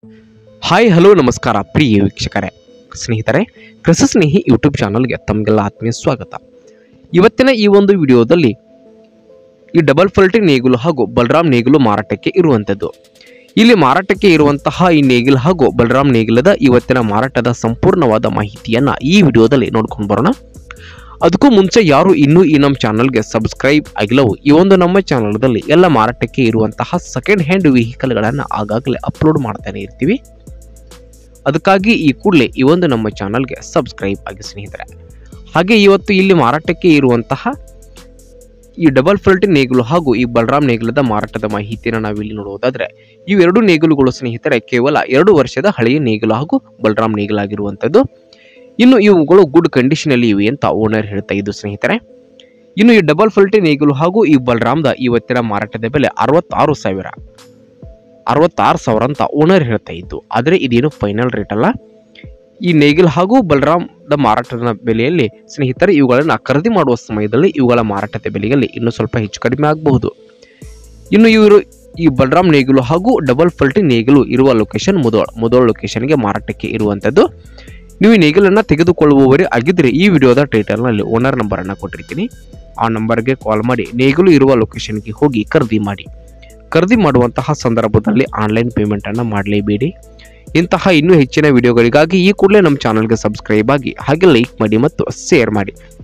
hi hello ನಮಸ್ಕಾರ ಪ್ರಿಯ ವೀಕ್ಷಕರೇ ಸ್ನೇಹಿತರೆ ಕೃಷಿ ಸ್ನೇಹಿ ಯೂಟ್ಯೂಬ್ ಚಾನಲ್ಗೆ ತಮಗೆಲ್ಲ ಆತ್ಮೀಯ ಸ್ವಾಗತ ಇವತ್ತಿನ ಈ ಒಂದು ವಿಡಿಯೋದಲ್ಲಿ ಈ ಡಬಲ್ ಫಲ್ಟಿ ನೇಗಿಲು ಹಾಗೂ ಬಲರಾಮ್ ನೇಗಿಲು ಮಾರಾಟಕ್ಕೆ ಇರುವಂಥದ್ದು ಇಲ್ಲಿ ಮಾರಾಟಕ್ಕೆ ಇರುವಂತಹ ಈ ನೇಗಿಲು ಹಾಗೂ ಬಲರಾಮ್ ನೇಗಿಲದ ಇವತ್ತಿನ ಮಾರಾಟದ ಸಂಪೂರ್ಣವಾದ ಮಾಹಿತಿಯನ್ನು ಈ ವಿಡಿಯೋದಲ್ಲಿ ನೋಡ್ಕೊಂಡು ಬರೋಣ ಅದಕ್ಕೂ ಮುಂಚೆ ಯಾರು ಇನ್ನೂ ಈ ನಮ್ಮ ಚಾನಲ್ಗೆ ಸಬ್ಸ್ಕ್ರೈಬ್ ಆಗಿಲ್ಲವೋ ಈ ಒಂದು ನಮ್ಮ ಚಾನಲ್ದಲ್ಲಿ ಎಲ್ಲ ಮಾರಾಟಕ್ಕೆ ಇರುವಂತಹ ಸೆಕೆಂಡ್ ಹ್ಯಾಂಡ್ ವೆಹಿಕಲ್ಗಳನ್ನು ಆಗಾಗಲೇ ಅಪ್ಲೋಡ್ ಮಾಡ್ತಾನೆ ಇರ್ತೀವಿ ಅದಕ್ಕಾಗಿ ಈ ಕೂಡಲೇ ಈ ಒಂದು ನಮ್ಮ ಚಾನಲ್ಗೆ ಸಬ್ಸ್ಕ್ರೈಬ್ ಆಗಿ ಸ್ನೇಹಿತರೆ ಹಾಗೆ ಇವತ್ತು ಇಲ್ಲಿ ಮಾರಾಟಕ್ಕೆ ಇರುವಂತಹ ಈ ಡಬಲ್ ಫಲ್ಟಿ ನೇಗಿಲು ಹಾಗೂ ಈ ಬಲರಾಮ್ ನೇಗಿಲದ ಮಾರಾಟದ ಮಾಹಿತಿಯನ್ನು ನಾವಿಲ್ಲಿ ನೋಡುವುದಾದ್ರೆ ಇವೆರಡು ನೇಗಿಲುಗಳು ಸ್ನೇಹಿತರೆ ಕೇವಲ ಎರಡು ವರ್ಷದ ಹಳೆಯ ನೇಗಿಲು ಹಾಗೂ ಬಲರಾಮ್ ನೇಗಿಲಾಗಿರುವಂಥದ್ದು ಇನ್ನು ಇವುಗಳು ಗುಡ್ ಕಂಡೀಷನಲ್ಲಿ ಇವೆ ಅಂತ ಓನರ್ ಹೇಳ್ತಾ ಇದ್ದು ಸ್ನೇಹಿತರೆ ಇನ್ನು ಈ ಡಬಲ್ ಫಲ್ಟಿ ನೇಗಿಲು ಹಾಗೂ ಈ ಬಲರಾಮ್ದ ಇವತ್ತಿನ ಮಾರಾಟದ ಬೆಲೆ ಅರವತ್ತಾರು ಸಾವಿರ ಅರವತ್ತಾರು ಸಾವಿರ ಅಂತ ಓನರ್ ಹೇಳ್ತಾ ಇದ್ದು ಆದರೆ ಇದೇನು ಫೈನಲ್ ರೇಟ್ ಅಲ್ಲ ಈ ನೇಗಿಲ್ ಹಾಗೂ ಬಲರಾಮ್ದ ಮಾರಾಟದ ಬೆಲೆಯಲ್ಲಿ ಸ್ನೇಹಿತರೆ ಇವುಗಳನ್ನು ಖರೀದಿ ಮಾಡುವ ಸಮಯದಲ್ಲಿ ಇವುಗಳ ಮಾರಾಟದ ಬೆಲೆಯಲ್ಲಿ ಇನ್ನೂ ಸ್ವಲ್ಪ ಹೆಚ್ಚು ಕಡಿಮೆ ಆಗಬಹುದು ಇನ್ನು ಇವರು ಈ ಬಲರಾಮ್ ನೇಗಿಲು ಹಾಗೂ ಡಬಲ್ ಫಲ್ಟಿ ನೇಗಿಲು ಇರುವ ಲೊಕೇಶನ್ ಮುದೋಳ್ ಮುದೋಳ್ ಲೊಕೇಶನ್ಗೆ ಮಾರಾಟಕ್ಕೆ ಇರುವಂಥದ್ದು ನೀವು ಈ ನೇಗಿಲನ್ನು ತೆಗೆದುಕೊಳ್ಳುವವರೇ ಆಗಿದ್ದರೆ ಈ ವಿಡಿಯೋದ ಟೈಟಲ್ನಲ್ಲಿ ಓನರ್ ನಂಬರನ್ನು ಕೊಟ್ಟಿರ್ತೀನಿ ಆ ನಂಬರ್ಗೆ ಕಾಲ್ ಮಾಡಿ ನೇಗಿಲು ಇರುವ ಲೊಕೇಶನ್ಗೆ ಹೋಗಿ ಖರೀದಿ ಮಾಡಿ ಖರೀದಿ ಮಾಡುವಂತಹ ಸಂದರ್ಭದಲ್ಲಿ ಆನ್ಲೈನ್ ಪೇಮೆಂಟನ್ನು ಮಾಡಲೇಬೇಡಿ ಇಂತಹ ಇನ್ನೂ ಹೆಚ್ಚಿನ ವಿಡಿಯೋಗಳಿಗಾಗಿ ಈ ಕೂಡಲೇ ನಮ್ಮ ಚಾನಲ್ಗೆ ಸಬ್ಸ್ಕ್ರೈಬ್ ಆಗಿ ಹಾಗೆ ಲೈಕ್ ಮಾಡಿ ಮತ್ತು ಶೇರ್ ಮಾಡಿ